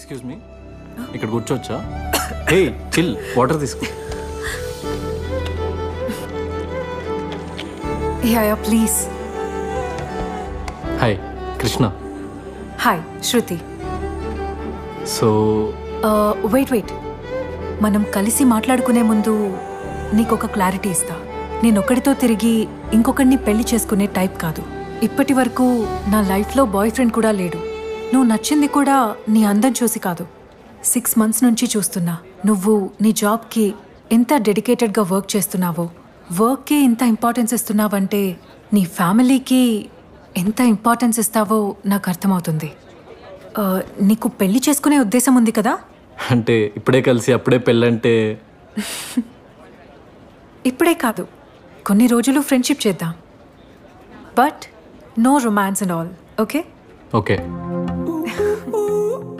excuse me ఇక్కడ కూర్చోవచ్చా hey chill water తీసుకో yeah yeah please hi Krishna hi Shruti so wait wait మనం కలిసి మాట్లాడుకునే ముందు నీకు ఒక క్లారిటీ ఇస్తా నేను ఒక్కడితో తిరిగి ఇంకొకరిని పెళ్లి చేసుకునే టైప్ కాదు ఇప్పటి వరకు నా లైఫ్లో బాయ్ ఫ్రెండ్ కూడా లేడు నువ్వు నచ్చింది కూడా నీ అందం చూసి కాదు సిక్స్ మంత్స్ నుంచి చూస్తున్నా నువ్వు నీ జాబ్కి ఎంత డెడికేటెడ్గా వర్క్ చేస్తున్నావో వర్క్కి ఇంత ఇంపార్టెన్స్ ఇస్తున్నావంటే నీ ఫ్యామిలీకి ఎంత ఇంపార్టెన్స్ ఇస్తావో నాకు అర్థమవుతుంది ఆ, నీకు పెళ్లి చేసుకునే ఉద్దేశం ఉంది కదా అంటే ఇప్పుడే కలిసి అప్పుడే పెళ్ళంటే ఇప్పుడే కాదు కొన్ని రోజులు ఫ్రెండ్షిప్ చేద్దాం but no romance and all okay okay